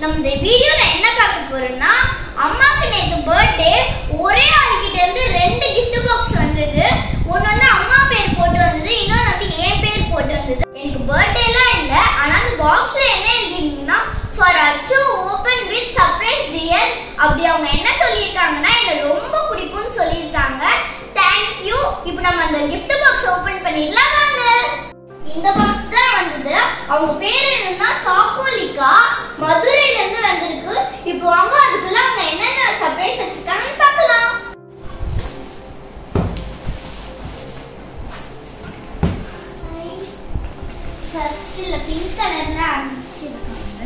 நம்ம இந்த வீடியோல என்ன பார்க்க போறோம்னா அம்மாக்கு நேத்து பர்த்டே ஒரே ஆள்கிட்ட இருந்து ரெண்டு gift பாக்ஸ் வந்தது ஒன்னு வந்து அம்மா பேர் போட்டு வந்தது இன்னொன்னு வந்து என் பேர் போட்டு வந்தது எனக்கு பர்த்டேலாம் இல்ல ஆனா அந்த பாக்ஸ்ல என்ன எழுதிருந்தீங்கன்னா for Achu open with surprise dear அப்படி அவங்க என்ன சொல்லியிருக்காங்கன்னா எனக்கு ரொம்ப பிடிக்கும்னு சொல்லியிருக்காங்க தேங்க் யூ இப்போ நம்ம அந்த gift பாக்ஸ் ஓபன் பண்ணிடலாம் வாங்க இந்த பாக்ஸ் தான் வந்தது அவங்க பேர் என்னன்னா சாக்கோலிகா மதுரையில இருந்து வந்திருக்கு இப்போ வாங்க அதுக்குள்ள அவங்க என்னென்ன சர்ப்ரைஸ் வச்சிருக்காங்கன்னு பார்க்கலாம் ஃபர்ஸ்ட்ல பிங்க் கலர்ல அனுப்பிச்சிருக்காங்க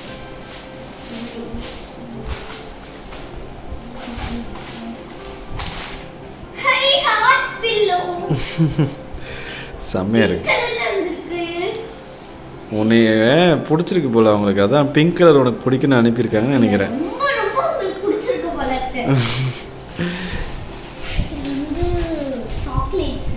ஹை ஹாட் பில்லோ செம்மையா இருக்கு கலர்ல வந்திருக்கு உன்னைய பிடிச்சிருக்கு போல அவங்களுக்கு அதான் பிங்க் கலர் உனக்கு பிடிக்குன்னு அனுப்பியிருக்காங்கன்னு நினைக்கிறேன் ரொம்ப ரொம்ப உங்களுக்கு பிடிச்சிருக்கு போல இருக்கு இது வந்து சாக்லேட்ஸ்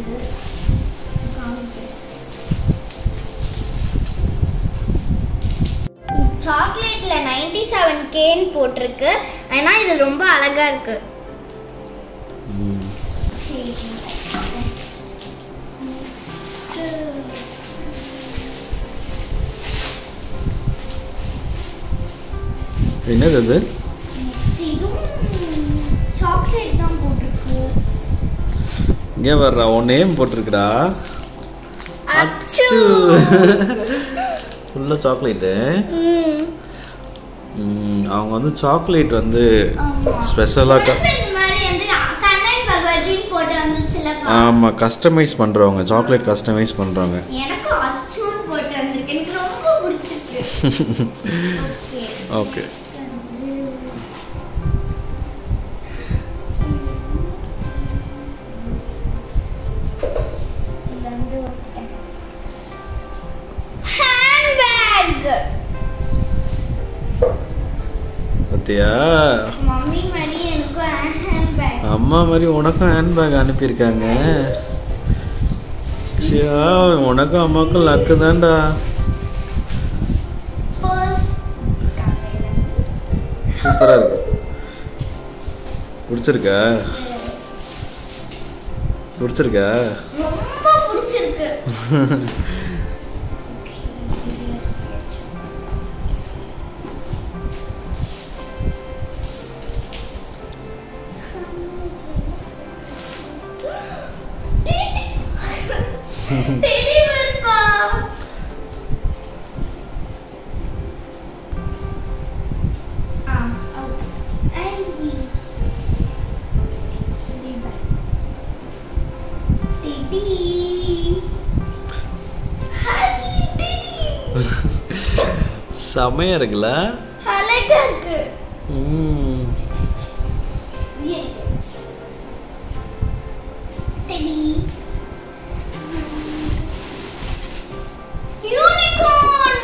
சாக்லேட்ல நைன்டி செவன் கேன் போட்டிருக்கு ஆனா இது ரொம்ப அழகா இருக்கு ம். என்னது அது சாக்லேட் தான் போட்டிருக்கு இங்கே வர்றா உன் நேம் போட்டிருக்குடா அச்சு ஃபுல்லாக சாக்லேட்டு ம் அவங்க வந்து சாக்லேட் வந்து ஆமா. ஸ்பெஷலாக க இந்த மாதிரி வந்து கண்ணன் பகவதின்னு போட்டு வந்துச்சுல பா. ஆமாம் கஸ்டமைஸ் பண்ணுறவங்க சாக்லேட் கஸ்டமைஸ் பண்ணுறவங்க எனக்கும் அச்சுன்னு போட்டு வந்திருக்கு எனக்கு ரொம்ப பிடிச்சிருக்கு ஓகே ஓகே இது வந்து ஹேண்ட்பேக் பார்த்தியா மம்மி மாதிரி எனக்கும் ஹேண்ட்பேக் அம்மா மாதிரி உனக்கும் ஹேண்ட்பேக் அனுப்பியிருக்காங்க ஷியா உனக்கும் அம்மாவுக்கும் லக்கு தான்டா பர்ஸ் சூப்பராக இருக்கு பிடிச்சிருக்கா பிடிச்சிருக்கா ரொம்ப பிடிச்சிருக்கு டெடி பர்பா ஆ ஐ டெடி ஹாய் டெடி செமையாக இருக்குல்ல அழகா இருக்கு ம். Yes. Teddy. Unicorn.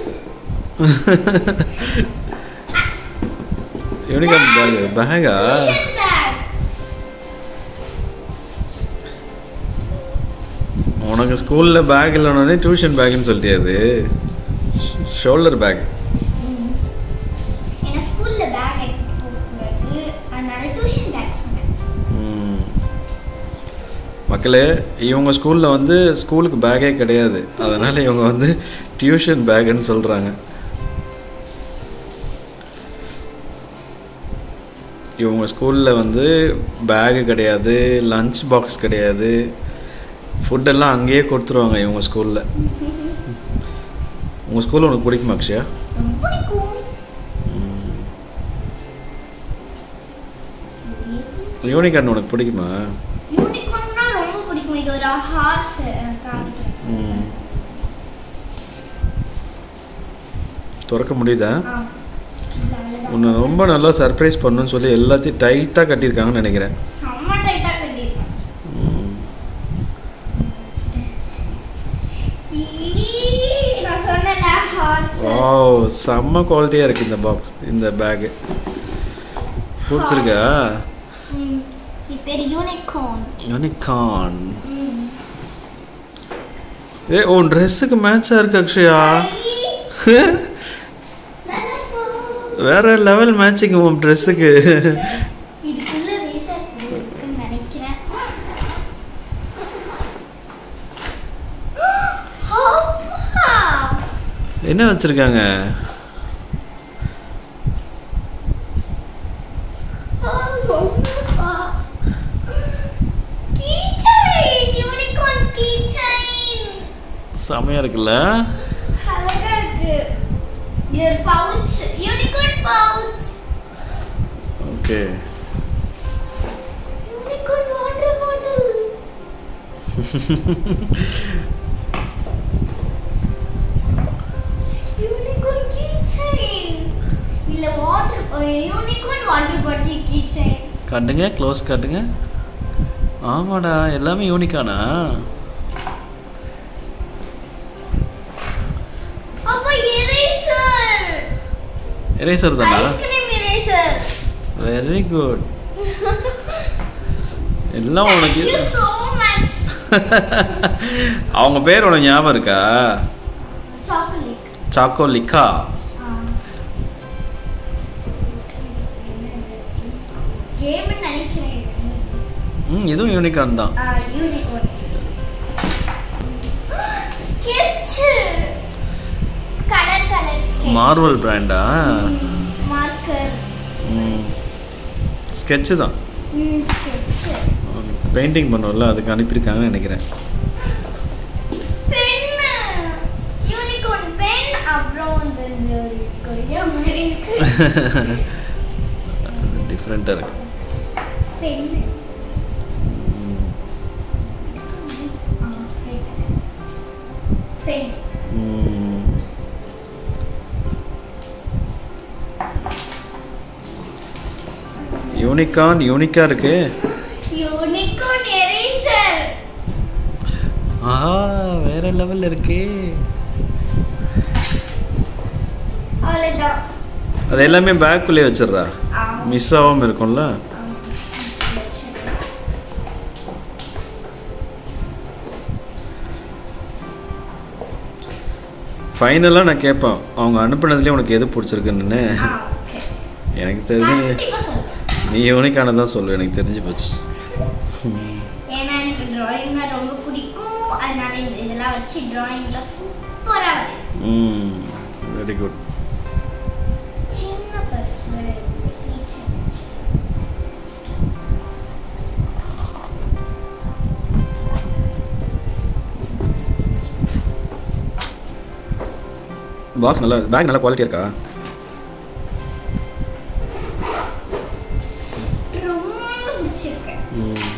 Unicorn bag பேகா Cushion bag. உனக்கு ஸ்கூலில் பேக் இல்லைனே டியூஷன் பேக்குன்னு சொல்லிட்டியா அது ஷோல்டர் பேக் ஏன்னா ஸ்கூல்ல பேக் எடுத்துட்டு போகக்கூடாது அதனால டியூஷன் பேக் சொன்னேன் ம். மக்களே இவங்க ஸ்கூலில் வந்து ஸ்கூலுக்கு பேக்கே கிடையாது அதனால் இவங்க வந்து டியூஷன் பேக்குன்னு சொல்கிறாங்க இவங்க ஸ்கூலில் வந்து பேகு கிடையாது லஞ்ச் பாக்ஸ் கிடையாது ஃபுட்டெல்லாம் அங்கேயே கொடுத்துருவாங்க இவங்க ஸ்கூலில் உங்கள் ஸ்கூல் உனக்கு பிடிக்குமா அக்ஷயா ரொம்ப பிடிக்கும் யூனிகார்ன் உனக்கு பிடிக்குமா யூனிகார்ன்னா ரொம்ப பிடிக்கும் இது ஒரு ஹார்ஸ் காமிக்கிறேன் ம். திறக்க முடியுதா ஆ இல்ல, அவ்வளவுதான். உன்னை ரொம்ப நல்லா சர்ப்ரைஸ் பண்ணணும்னு சொல்லி எல்லாத்தையும் டைட்டாக கட்டியிருக்காங்கன்னு நினைக்கிறேன் செம்ம டைட்டா கட்டியிருக்கேன் ம். ஈ, நான் சொன்னல ஹார்ஸ் ஓ செம்ம குவாலிட்டியாக இருக்குது இந்த பாக்ஸ் இந்த பேகு பிடிச்சிருக்கா இது பேர் யூனிகார்ன் யூனிகார்ன் ஏ உன் ட்ரெஸ்ஸுக்கு மேட்சாக இருக்கு அக்ஷயா நல்லா இருக்கும் வேற லெவல் மேட்சிங் உன் ட்ரெஸ்ஸுக்கு இதுக்குள்ள ரேட்டா இருக்குன்னு நினைக்கிறேன் அப்பா! என்ன வச்சிருக்காங்க அப்பா! Keychain! Unicorn keychain! செமையா இருக்குல்ல அழகா இருக்கு. இது ஒரு pouch. Unicorn pouch. Okay Unicorn water bottle. Unicorn keychain. இல்ல water unicorn water bottle keychain. காட்டுங்க க்ளோஸ் காட்டுங்க ஆமாடா எல்லாமே யூனிக்கானா அப்ப eraser. எரேசர் தானா Ice cream eraser. Very good எல்லாம் Thank உனக்கு you so much. அவங்க பேர் உனக்கு ஞாபகம் இருக்கா Chocolate. சாக்கோலிக்கா கேம் நினைக்கிறேன் ம் இதுவும் யூனிகான் தான் unicorn sketch colour colour sketch Marvel பிராண்டா மார்க்கர் ம் ஸ்கெட்சு தான் ம் ஸ்கெட்ச் பெயிண்டிங் பண்ணுவோம்ல அதுக்கு அனுப்பியிருக்காங்கன்னு நினைக்கிறேன் பென் யூனிகார்ன் பென் அப்புறம் வந்து இந்த ஒரு கொரியா மாதிரி இருக்கு டிஃப்ரெண்ட்டாக இருக்கு பென் ம், பென் ம். யூனிகான் யூனிக்கா இருக்கு யூனிகார்ன் எரேசர் ஆஹா வேற லெவல்ல இருக்கு அவ்வளவுதான் அது எல்லாமே பேக்குள்ளே வச்சிடுறா ஆமா. மிஸ் ஆகாம இருக்கும்ல ஃபைனலாக நான் கேட்பேன் அவங்க அனுப்புனதுலேயே உனக்கு எது பிடிச்சிருக்குன்னு ஆ, okay. எனக்கு தெரிஞ்சு கண்டிப்பா சொல்றேன். நீ யூனிக்கானதான் தான் சொல்லு எனக்கு தெரிஞ்சு போச்சு ஏன்னா எனக்கு டிராயிங்னா ரொம்ப பிடிக்கும் அதனால இந்த இதெல்லாம் வச்சு டிராயிங்ல சூப்பரா வரையும் ம் வெரி குட் சின்ன பர்ஸ்ல கீச்சன் பாக்ஸ் நல்லா பேக் நல்லா குவாலிட்டி இருக்கா ரொம்ப பிடிச்சிருக்கு ம்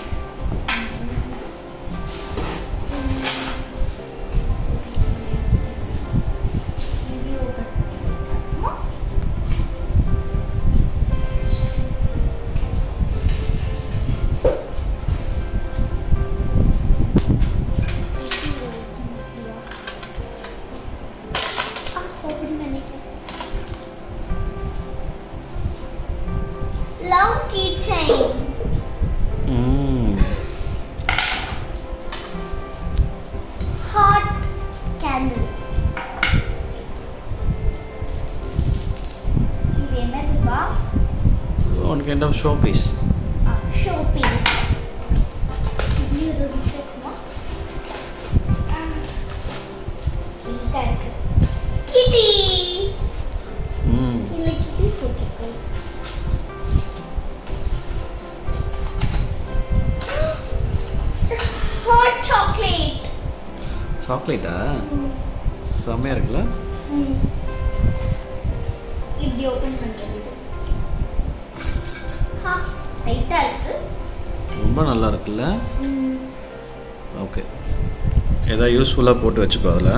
Review பண்ணிருக்கோமா? ஆ, open பண்ணிட்டேன். Love keychain. ம் Hot candle. இது என்னதுப்பா one kind of showpiece showpiece இது ஒரு விஷயமா நீட்டா இருக்கு கிட்டி ம் இல்ல கிட்டி போட்டுருக்கு ஹாட் சாக்லேட் சாக்லேட்டா செம்மையாக இருக்குல்ல இப்படி ஓபன் பண்றது இது ஹா லைட்டா இருக்கு ரொம்ப நல்லா இருக்குல்ல ஓகே ஏதாவது யூஸ்ஃபுல்லாக போட்டு வச்சுக்கோ அதில்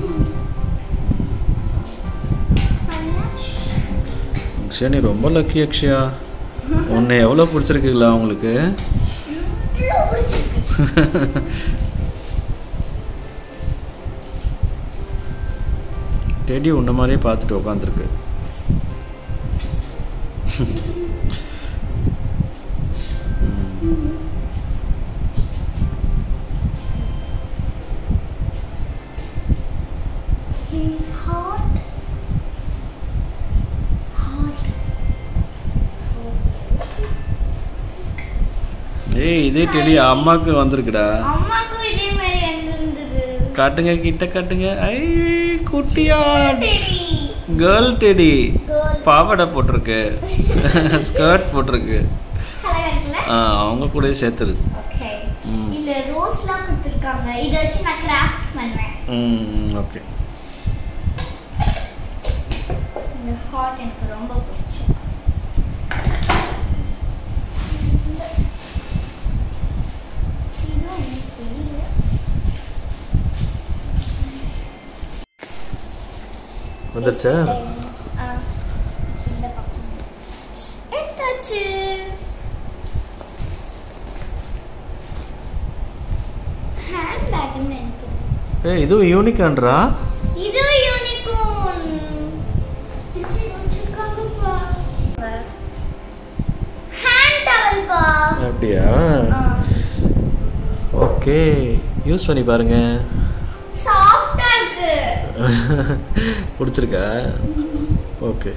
அக்ஷயா நீ ரொம்ப லக்கி அக்ஷயா உன்னை எவ்வளோ பிடிச்சிருக்குல்ல அவங்களுக்கு இவ்வளோ பிடிச்சிருக்கு டெடி உன்ன மாதிரியே பார்த்துட்டு உட்காந்துருக்கு Hot. Hot ஏய் இதே டெடி அம்மாவுக்கு வந்திருக்குடா அம்மாக்கும் இதே மாதிரி இருந்தது காட்டுங்க கிட்ட காட்டுங்க ஐ குட்டியா டெடி கேர்ள் டெடி Girl. பாவாடை போட்டிருக்கு ஸ்கர்ட் போட்டிருக்கு அழகா இருக்குல்ல ஆ, அவங்க கூட சேர்த்துருக்கு ஓகே ம். இல்ல ரோஸ்லாம் கொடுத்துருக்காங்க இதை வச்சு நான் கிராஃப்ட் பண்ணுவேன் ம் ஓகே இந்த ஹாட் எனக்கு ரொம்ப பிடிச்சி இதுவும் எனக்கு தெரியல வந்துருச்சா ஆ, இந்த பக்கம். எடுத்தாச்சு ஹேண்ட் பேக்னு நினைக்கிறேன் ஏய் இதுவும் யூனிக்கான்றா இது யூனிகார்ன் இதுல இது வச்சிருக்காங்கப்பா ஹேண்ட் டவல் பா அப்படியா ஓகே யூஸ் பண்ணி பாருங்க சாஃப்ட்டா இருக்கு பிடிச்சிருக்கா ஓகே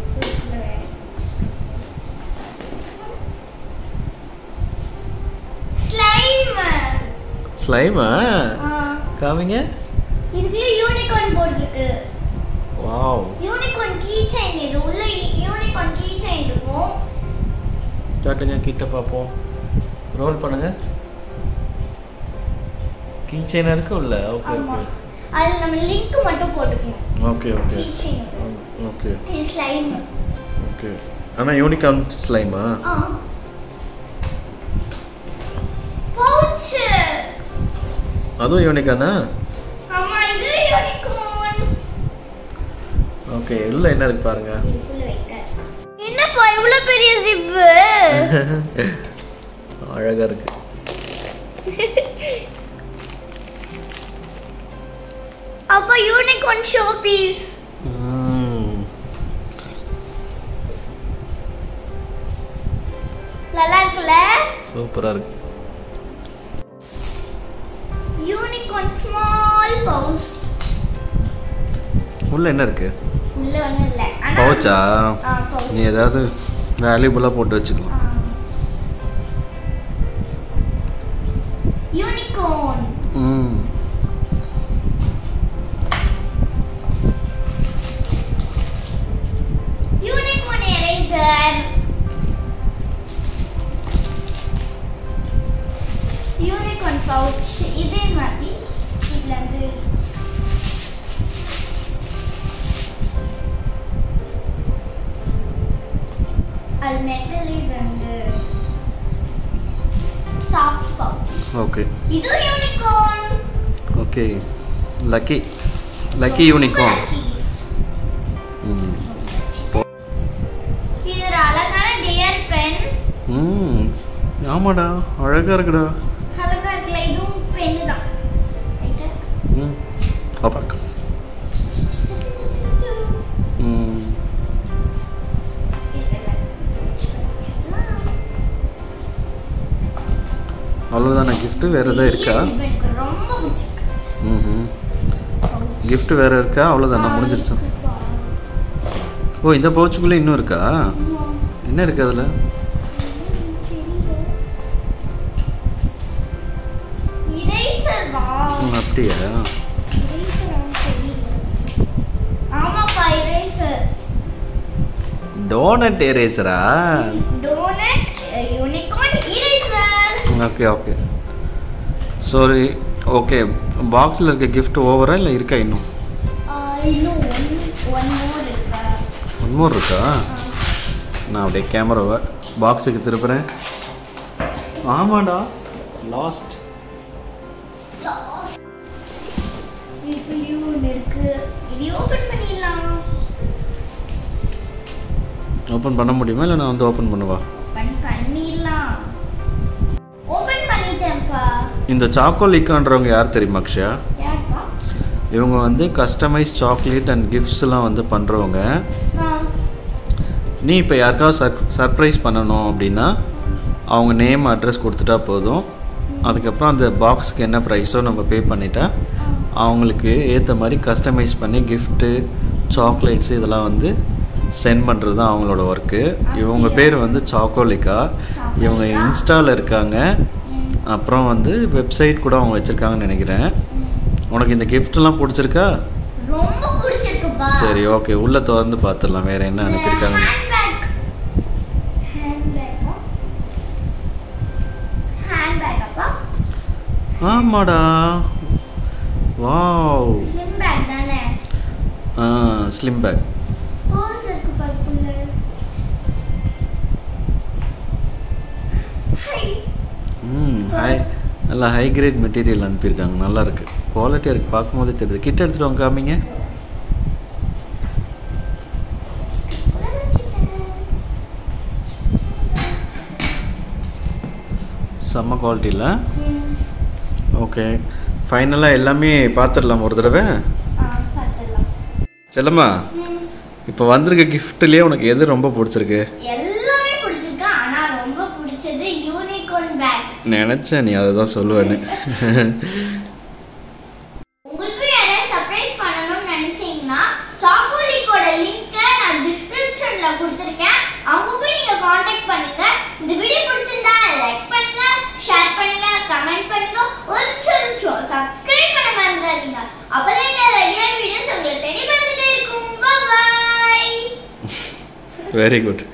ஸ்லைம் ஸ்லைமா காமிங்க இதுக்குள்ள யூனிகார்ன் போட்டிருக்கு வாவ் யூனிகார்ன் கீ செயின் இது உள்ள யூனிகார்ன் கீ செயின் இருக்கும் காட்டுங்க கிட்ட பார்ப்போம் ரோல் பண்ணுங்க கீ செயினா இருக்கு உள்ள ஓகே ஆமா ஓகே அதுல நம்ம லிங்க் மட்டும் போட்டுக்கணும் okay okay key chain okay இது ஸ்லைம் ஓகே ஆனால் யூனிகார்ன் ஸ்லைமா ஆ பவுச் அதுவும் யூனிகானா ஆமா இது யூனிகார்ன் ஓகே உள்ள என்ன இருக்கு பாருங்க இதுக்குள்ள வெயிட்டா இருக்கு என்னப்பா இவ்வளவு பெரிய ஜிப்பு அழகா இருக்கு அப்ப யூனிகார்ன் ஷோ பீஸ் ம். நல்லா இருக்குல்ல சூப்பரா இருக்கு யூனிகார்ன் ஸ்மால் பவுச் உள்ள என்ன இருக்கு உள்ள ஒண்ணும் இல்ல ஆனா பவுச்சா ஆ பவுச் நீ ஏதாவது வேல்யூபுளாக போட்டு வச்சுக்கலாம் யூனிகார்ன் ம் யூனிகார்ன் எரேசர் யூனிகார்ன் பவுச் இதே மாதிரி இதுல இருந்து அது மெட்டல் இது வந்து சாஃப்ட் பவுச் ஓகே இது unicorn okay lucky lucky unicorn ம் இது ஒரு அழகான டியர் பென் ம் ஆமாடா அழகா இருக்குடா அழகா இருக்குல்ல இதுவும் பென்னு தான் ரைட்டா ம் பாப்பாக்கு ம் அவ்வளோதானா gift வேறு எதாவது இருக்கா எனக்கு ரொம்ப பிடிச்சிருக்கு ம் gift வேறு இருக்கா அவ்வளோதானா முடிஞ்சிருச்சு ஓ இந்த பவுச்சுக்குள்ளே இன்னும் இருக்கா என்ன இருக்கு அதில் இரேசர் வா அப்படியா இரேசர் தெரியல ஆமாப்பா இரேசர் டோனட் எரேசரா donut unicorn eraser okay okay sorry okay பாக்ஸில் இருக்க gift ஓவரா இல்லை இருக்கா இன்னும் இன்னும் ஒன் ஒன் மோர் இருக்கா ஒன் மோர் இருக்கா நான் அப்படியே கேமராவை பாக்ஸுக்கு திருப்புறேன் ஆமாடா லாஸ்ட் இதுலயும் ஒன்று இருக்கு இது ஓபன் பண்ணிடலாம் ஓப்பன் பண்ண முடியுமா இல்லை நான் வந்து ஓப்பன் பண்ணவா ஓபன் பண்ணிடலாம் ஓபன் பண்ணிட்டேன்ப்பா இந்த சாக்கோலிக்கான்றவங்க யார் தெரியுமா அக்ஷயா யாருப்பா இவங்க வந்து கஸ்டமைஸ் சாக்லேட் அண்ட் கிஃப்ட்ஸ்லாம் வந்து பண்ணுறவங்க ஆ நீ இப்போ யாருக்காவது சர் சர்ப்ரைஸ் பண்ணணும் அப்படின்னா அவங்க நேம் அட்ரஸ் கொடுத்துட்டா போதும் அதுக்கப்புறம் அந்த பாக்ஸுக்கு என்ன ப்ரைஸோ நம்ம பே பண்ணிட்டா அவங்களுக்கு ஏற்ற மாதிரி கஸ்டமைஸ் பண்ணி கிஃப்ட்டு சாக்லேட்ஸ் இதெல்லாம் வந்து சென்ட் பண்ணுறது தான் அவங்களோட ஒர்க்கு இவங்க பேர் வந்து சாக்கோலிக்கா இவங்க இன்ஸ்டாவில் இருக்காங்க அப்புறம் வந்து வெப்சைட் கூட அவங்க வச்சுருக்காங்கன்னு நினைக்கிறேன் உனக்கு இந்த கிஃப்ட்லாம் பிடிச்சிருக்கா ரொம்ப பிடிச்சிருக்குப்பா சரி ஓகே உள்ளே திறந்து பார்த்துடலாம் வேறு என்ன அனுப்பியிருக்காங்க ஹேண்ட்பேக் ஹேண்ட்பேக்கா ஹேண்ட்பேக்காப்பா ஆமாடா வாவ் ஸ்லிம் பேக் தானே ஆ ஸ்லிம் பேக் போர்ஸ் இருக்குப்பா இதுக்குள்ள ஹை ம் ஹை நல்லா ஹை கிரேட் மெட்டீரியல் அனுப்பியிருக்காங்க நல்லா இருக்கு குவாலிட்டியாக இருக்குது பார்க்கும்போதே தெரியுது கிட்ட எடுத்துகிட்டு வாங்க காமிங்க உள்ள வச்சுட்டேன் செம்ம குவாலிட்டியில் ம். ஓகே ஃபைனலாக எல்லாமே பார்த்துடலாம் ஒரு தடவை ஆ பார்த்துடலாம் செல்லம்மா ம். இப்போ வந்திருக்க கிஃப்ட்லேயே உனக்கு எது ரொம்ப பிடிச்சிருக்கு எல்லாமே பிடிச்சிருக்கு ஆனா ரொம்ப பிடிச்சது யூனிகார்ன் பேக் நினச்சேன் நீ அதை தான் சொல்லுவேன்னு உங்களுக்கு யாராவது சர்ப்ரைஸ் பண்ணணும்னு நினைச்சீங்கன்னா சாக்கோலிக்கோட லிங்கை நான் டிஸ்கிரிப்ஷன்ல கொடுத்துருக்கேன் அவங்க போய் நீங்க காண்டாக்ட் பண்ணுங்க இந்த வீடியோ பிடிச்சிருந்தா லைக் பண்ணுங்க ஷேர் பண்ணுங்க கமெண்ட் பண்ணுங்க ஒரு நிமிஷம் ஒரு நிமிஷம் சப்ஸ்கிரைப் பண்ண மறந்துடாதீங்க அப்பதான் இந்த ரெகுலர் வீடியோஸ் உங்களுக்கு தேடி வந்துட்டே இருக்கும் பாய் வெரி குட்